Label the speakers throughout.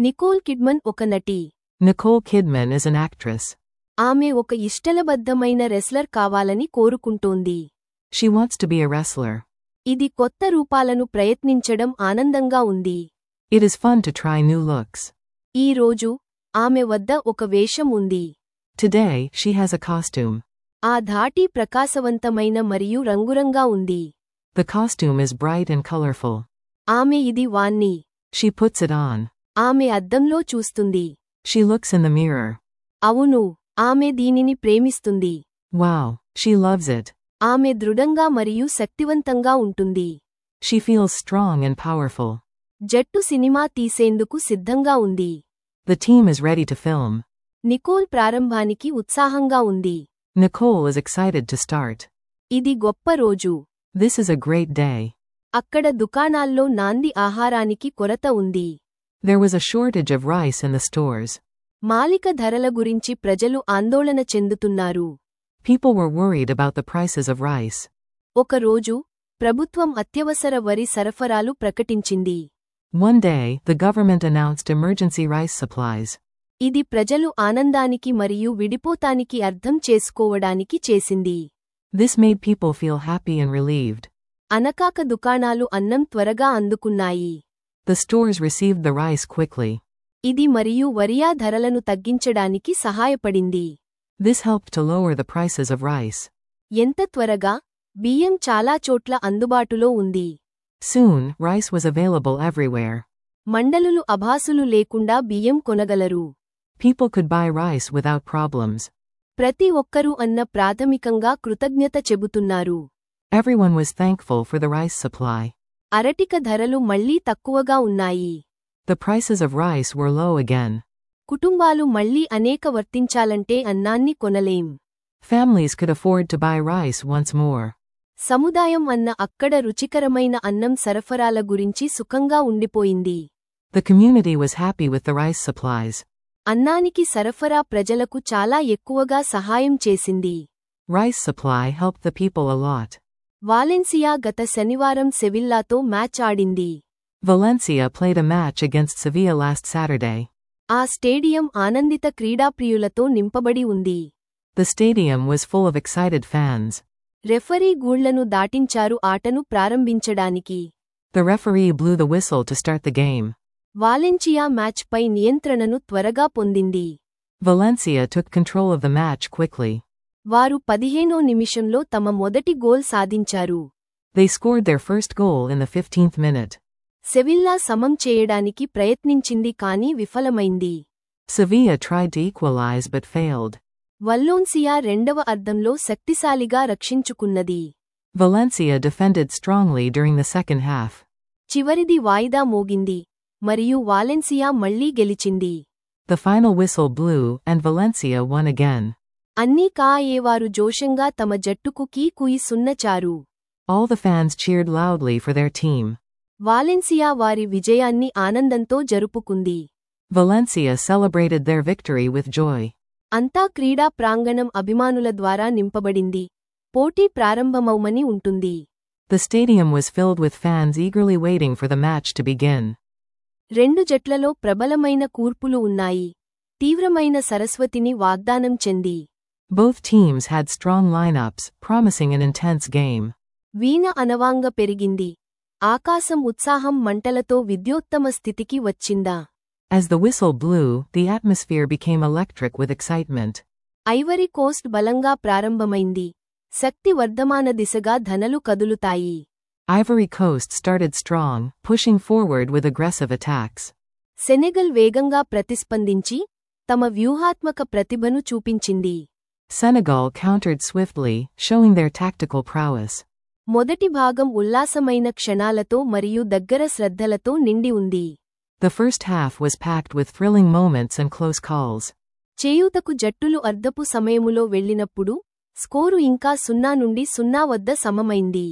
Speaker 1: Nicole కిడ్మన్ ఒక నటి
Speaker 2: Nicole Kidman is an actress.
Speaker 1: ఆమె ఒక ఇష్టలబద్ధమైన రెస్లర్ కావాలని కోరుకుంటోంది
Speaker 2: She wants to be a wrestler.
Speaker 1: ఇది కొత్త రూపాలను ప్రయత్నించడం ఆనందంగా ఉంది
Speaker 2: It is fun to try new looks.
Speaker 1: ఈ రోజు ఆమె వద్ద ఒక వేషం ఉంది
Speaker 2: Today, she has a costume.
Speaker 1: ఆ ధాటి ప్రకాశవంతమైన మరియు రంగురంగా ఉంది
Speaker 2: The costume is bright and colorful.
Speaker 1: ఆమె ఇది వాన్ని
Speaker 2: She puts it on.
Speaker 1: ఆమె అద్దంలో చూస్తుంది
Speaker 2: She looks in the mirror.
Speaker 1: అవును ఆమె దీనిని ప్రేమిస్తుంది
Speaker 2: Wow, she loves it.
Speaker 1: ఆమె దృఢంగా మరియు శక్తివంతంగా ఉంటుంది
Speaker 2: She feels strong and powerful.
Speaker 1: జట్టు సినిమా తీసేందుకు సిద్ధంగా ఉంది
Speaker 2: The team is ready to film.
Speaker 1: Nicole ప్రారంభానికి ఉత్సాహంగా ఉంది
Speaker 2: Nicole is excited to start.
Speaker 1: ఇది గొప్ప రోజు
Speaker 2: This is a great day.
Speaker 1: అక్కడ దుకాణాల్లో నాంది ఆహారానికి కొరత ఉంది
Speaker 2: There was a shortage of rice in the stores.
Speaker 1: మాలిక ధరల గురించి ప్రజలు ఆందోళన చెందుతున్నారు
Speaker 2: People were worried about the prices of rice.
Speaker 1: ఒక రోజు ప్రభుత్వం అత్యవసర వరి సరఫరాలు ప్రకటించింది
Speaker 2: One day, the government announced emergency rice supplies.
Speaker 1: ఇది ప్రజలు ఆనందానికి మరియు విడిపోతానికి అర్థం చేసుకోవడానికి చేసింది
Speaker 2: This made people feel happy and relieved.
Speaker 1: అనకాక దుకాణాలు అన్నం త్వరగా అందుకున్నాయి
Speaker 2: The stores received the rice quickly.
Speaker 1: ఇది మరియు వరియా ధరలను తగ్గించడానికి సహాయపడింది
Speaker 2: This helped to lower the prices of rice.
Speaker 1: ఎంత త్వరగా బియ్యం చాలా చోట్ల అందుబాటులో ఉంది
Speaker 2: Soon, rice was available everywhere.
Speaker 1: మండలులు అభాసులు లేకుండా బియ్యం కొనగలరు
Speaker 2: People could buy rice without problems.
Speaker 1: ప్రతి ఒక్కరూ అన్న ప్రాథమికంగా కృతజ్ఞత చెబుతున్నారు
Speaker 2: Everyone was thankful for the rice supply.
Speaker 1: అరటిక ధరలు మళ్లీ తక్కువగా ఉన్నాయి
Speaker 2: The prices of rice were low again.
Speaker 1: కుటుంబాలు మళ్లీ అనేక వర్తించాలంటే అన్నాన్ని కొనలేం
Speaker 2: Families could afford to buy rice once more.
Speaker 1: సముదాయం అన్న అక్కడ రుచికరమైన అన్నం సరఫరాల గురించి సుఖంగా ఉండిపోయింది
Speaker 2: The community was happy with the rice supplies.
Speaker 1: అన్నానికి సరఫరా ప్రజలకు చాలా ఎక్కువగా సహాయం చేసింది
Speaker 2: Rice supply helped the people a lot.
Speaker 1: Valencia గత శనివారం సెవిల్లాతో మ్యాచ్ ఆడింది
Speaker 2: Valencia played a match against Sevilla last Saturday.
Speaker 1: ఆ స్టేడియం ఆనందిత క్రీడాప్రియులతో నింపబడి ఉంది
Speaker 2: The stadium was full of excited fans.
Speaker 1: Referee గూళ్లను దాటించారు ఆటను ప్రారంభించడానికి
Speaker 2: The referee blew the whistle to start the game.
Speaker 1: వాలెన్చియా మ్యాచ్పై నియంత్రణను త్వరగా పొందింది
Speaker 2: Valencia took control of the match quickly.
Speaker 1: వారు పదిహేనో నిమిషంలో తమ మొదటి గోల్ సాధించారు
Speaker 2: They scored their first goal in the 15th minute.
Speaker 1: Sevilla సమం చేయడానికి ప్రయత్నించింది కాని విఫలమైంది
Speaker 2: Sevilla tried to equalize but failed.
Speaker 1: వల్లోన్సియా రెండవ అర్ధంలో శక్తిశాలిగా రక్షించుకున్నది
Speaker 2: Valencia defended strongly during the second half.
Speaker 1: చివరిది వాయిదా మోగింది మరియు వాలెన్సియా మళ్లీ గెలిచింది
Speaker 2: The final whistle blew, and Valencia won again.
Speaker 1: అన్నీ కాయేవారు జోషంగా తమ జట్టుకు కీ కుయి సున్నచారు
Speaker 2: All the fans cheered loudly for their team.
Speaker 1: Valencia వారి విజయాన్ని ఆనందంతో జరుపుకుంది
Speaker 2: Valencia celebrated their victory with joy.
Speaker 1: అంతా క్రీడా ప్రాంగణం అభిమానుల ద్వారా నింపబడింది పోటీ ప్రారంభమౌమని ఉంటుంది
Speaker 2: The stadium was filled with fans eagerly waiting for the match to begin.
Speaker 1: రెండు జట్లలో ప్రబలమైన కూర్పులు ఉన్నాయి తీవ్రమైన సరస్వతిని వాగ్దానం చెంది
Speaker 2: Both teams had strong lineups, promising an intense game.
Speaker 1: వీణ అనవాంగ పెరిగింది ఆకాశం ఉత్సాహం మంటలతో విద్యోత్తమ స్థితికి వచ్చిందా
Speaker 2: As the whistle blew, the atmosphere became electric with excitement.
Speaker 1: Ivory Coast బలంగా ప్రారంభమైంది శక్తి వర్ధమాన దిశగా ధనలు కదులుతాయి
Speaker 2: Ivory Coast started strong, pushing forward with aggressive attacks.
Speaker 1: Senegal వేగంగా ప్రతిస్పందించి తమ వ్యూహాత్మక ప్రతిభను చూపించింది
Speaker 2: Senegal countered swiftly, showing their tactical prowess.
Speaker 1: మొదటి భాగం ఉల్లాసమైన క్షణాలతో మరియు దగ్గర శ్రద్ధలతో నిండి ఉంది
Speaker 2: The first half was packed with thrilling moments and close calls.
Speaker 1: చేయూతకు జట్టులు అర్ధపు సమయములో వెళ్ళినప్పుడు స్కోరు ఇంకా సున్నా నుండి సున్నా వద్ద సమమైంది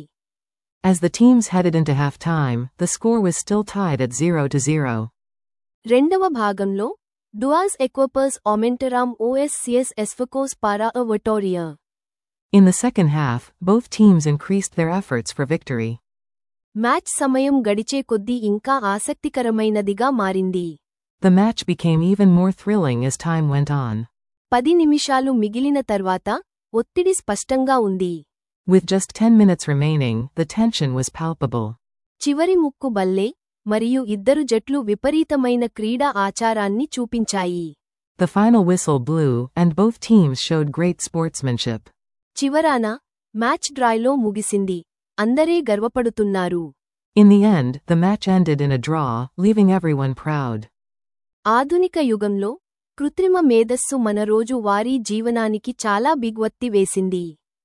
Speaker 2: As the teams headed into halftime, the score was still tied at 0 to 0.
Speaker 1: రెండవ భాగంలో డువాస్ ఎక్వపర్స్ ఒమెంటరామ్ ఓఎస్సిఎస్ ఎస్ఫకోస్ పారా అ వటోరియా
Speaker 2: In the second half, both teams increased their efforts for victory.
Speaker 1: Match సమయం గడిచే కొద్దీ ఇంకా ఆసక్తికరమైనదిగా మారింది
Speaker 2: The match became even more thrilling as time went on.
Speaker 1: పది నిమిషాలు మిగిలిన తర్వాత ఒత్తిడి స్పష్టంగా ఉంది
Speaker 2: With just 10 minutes remaining, the tension was palpable.
Speaker 1: చివరి ముక్కు బల్లే మరియు ఇద్దరు జట్లు విపరీతమైన క్రీడా ఆచారాన్ని చూపించాయి
Speaker 2: The final whistle blew, and both teams showed great sportsmanship.
Speaker 1: చివరాన మ్యాచ్ డ్రాయ్లో ముగిసింది అందరే గర్వపడుతున్నారు
Speaker 2: In the end, the match ended in a draw, leaving everyone proud.
Speaker 1: ఆధునిక యుగంలో కృత్రిమ మేధస్సు మన రోజు వారీ జీవనానికి చాలా బిగ్వత్తి వేసింది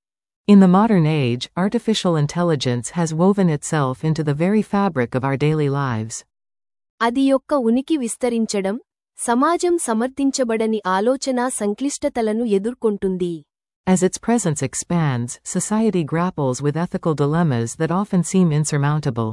Speaker 2: In the modern age, artificial intelligence has woven itself into the very fabric of our daily lives.
Speaker 1: అది యొక్క ఉనికి విస్తరించడం సమాజం సమర్థించబడని ఆలోచన సంక్లిష్టతలను ఎదుర్కొంటుంది
Speaker 2: As its presence expands, society grapples with ethical dilemmas that often seem insurmountable.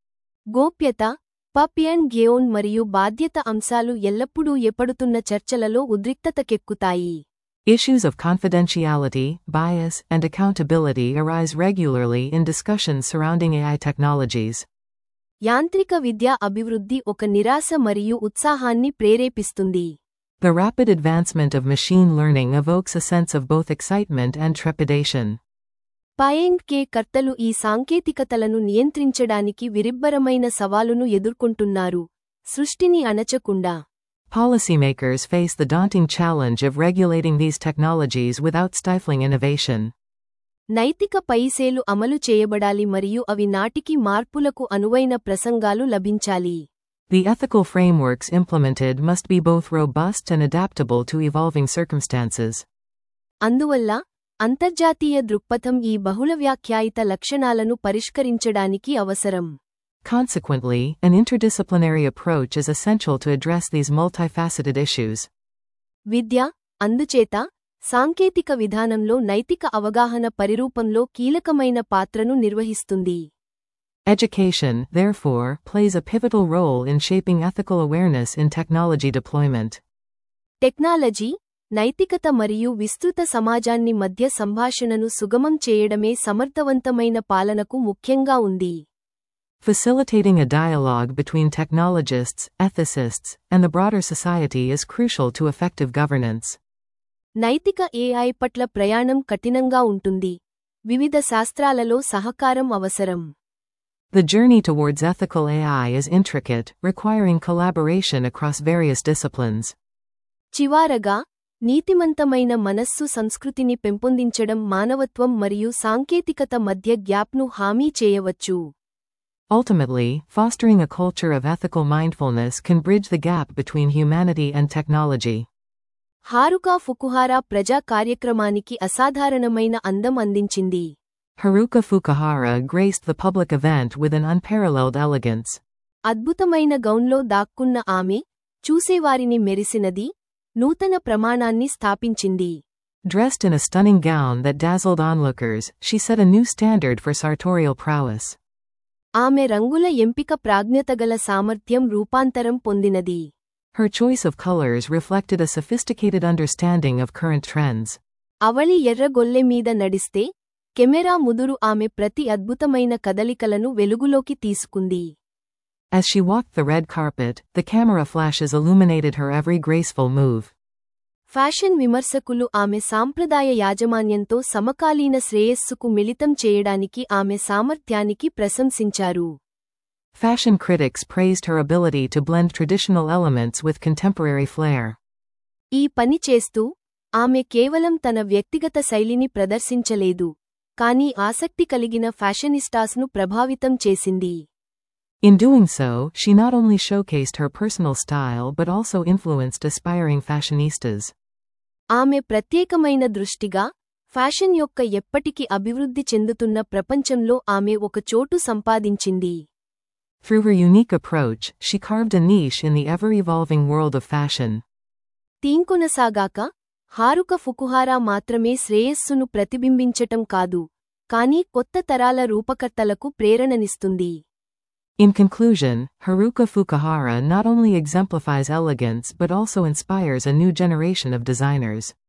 Speaker 1: గోప్యత పప్ అండ్ గేయోన్ మరియు బాధ్యత అంశాలు ఎల్లప్పుడూ ఎపడుతున్న చర్చలలో ఉద్రిక్తతకెక్కుతాయి
Speaker 2: Issues of confidentiality, bias, and accountability arise regularly in discussions surrounding AI technologies.
Speaker 1: యాంత్రిక విద్య అభివృద్ధి ఒక నిరాశ మరియు ఉత్సాహాన్ని ప్రేరేపిస్తుంది
Speaker 2: The rapid advancement of machine learning evokes a sense of both excitement and trepidation.
Speaker 1: పైంగ్ కే కర్తలు ఈ సాంకేతికతలను నియంత్రించడానికి విరిబ్బరమైన సవాలును ఎదుర్కొంటున్నారు సృష్టిని అణచకుండా
Speaker 2: Policymakers face the daunting challenge of regulating these technologies without stifling innovation.
Speaker 1: నైతిక పైసేలు అమలు చేయబడాలి మరియు అవి నాటికి మార్పులకు అనువైన ప్రసంగాలు లభించాలి
Speaker 2: The ethical frameworks implemented must be both robust and adaptable to evolving circumstances.
Speaker 1: అందువల్ల అంతర్జాతీయ దృక్పథం ఈ బహుళ వ్యాఖ్యాయిత లక్షణాలను పరిష్కరించడానికి అవసరం
Speaker 2: Consequently, an interdisciplinary approach is essential to address these multifaceted issues.
Speaker 1: విద్య అందుచేత సాంకేతిక విధానంలో నైతిక అవగాహన పరిరూపంలో కీలకమైన పాత్రను నిర్వహిస్తుంది
Speaker 2: Education, therefore, plays a pivotal role in shaping ethical awareness in technology deployment.
Speaker 1: Technology నైతికత మరియు విస్తృత సమాజాన్ని మధ్య సంభాషణను సుగమం చేయడమే సమర్థవంతమైన పాలనకు ముఖ్యంగా ఉంది
Speaker 2: Facilitating a dialogue between technologists, ethicists, and the broader society is crucial to effective governance.
Speaker 1: నైతిక ఏఐ పట్ల ప్రయాణం కఠినంగా ఉంటుంది వివిధ శాస్త్రాలలో సహకారం అవసరం
Speaker 2: The journey towards ethical AI is intricate, requiring collaboration across various disciplines.
Speaker 1: చివారగా నీతిమంతమైన మనస్సు సంస్కృతిని పెంపొందించడం మానవత్వం మరియు సాంకేతికత మధ్య గ్యాప్ను హామీ చేయవచ్చు
Speaker 2: Ultimately, fostering a culture of ethical mindfulness can bridge the gap between humanity and technology.
Speaker 1: హారుకా ఫుకుహారా ప్రజా కార్యక్రమానికి అసాధారణమైన అందం అందించింది
Speaker 2: Haruka Fukuhara graced the public event with an unparalleled elegance.
Speaker 1: అద్భుతమైన గౌన్లో దాక్కున్న ఆమె చూసేవారిని మెరిసినది నూతన ప్రమాణాన్ని స్థాపించింది
Speaker 2: Dressed in a stunning gown that dazzled onlookers, she set a new standard for sartorial prowess.
Speaker 1: ఆమె రంగుల ఎంపిక ప్రాజ్ఞతగల సామర్థ్యం రూపాంతరం పొందినది
Speaker 2: Her choice of colors reflected a sophisticated understanding of current trends.
Speaker 1: అవళి ఎర్రగొల్లె మీద నడిస్తే కెమెరా ముదురు ఆమె ప్రతి అద్భుతమైన కదలికలను వెలుగులోకి తీసుకుంది
Speaker 2: As she walked the red carpet, the camera flashes illuminated her every graceful move.
Speaker 1: Fashion విమర్శకులు ఆమె సాంప్రదాయ యాజమాన్యంతో సమకాలీన శ్రేయస్సుకు మిళితం చేయడానికి ఆమె సామర్థ్యానికి ప్రశంసించారు
Speaker 2: Fashion critics praised her ability to blend traditional elements with contemporary flair.
Speaker 1: ఈ పని చేస్తూ ఆమె కేవలం తన వ్యక్తిగత శైలిని ప్రదర్శించలేదు కానీ ఆసక్తి కలిగిన ఫ్యాషనిస్టాస్ను ప్రభావితం చేసింది
Speaker 2: In doing so, she not only showcased her personal style but also influenced aspiring fashionistas.
Speaker 1: ఆమె ప్రత్యేకమైన దృష్టిగా ఫ్యాషన్ యొక్క ఎప్పటికి అభివృద్ధి చెందుతున్న ప్రపంచంలో ఆమె ఒక చోటు సంపాదించింది
Speaker 2: Through her unique approach, she carved a niche in the ever evolving world of fashion.
Speaker 1: తీంకొనసాగాక హారుక ఫుకుహారా మాత్రమే శ్రేయస్సును ప్రతిబింబించటం కాదు కానీ కొత్త తరాల రూపకర్తలకు ప్రేరణనిస్తుంది
Speaker 2: In conclusion, Haruka Fukuhara not only exemplifies elegance but also inspires a new generation of designers.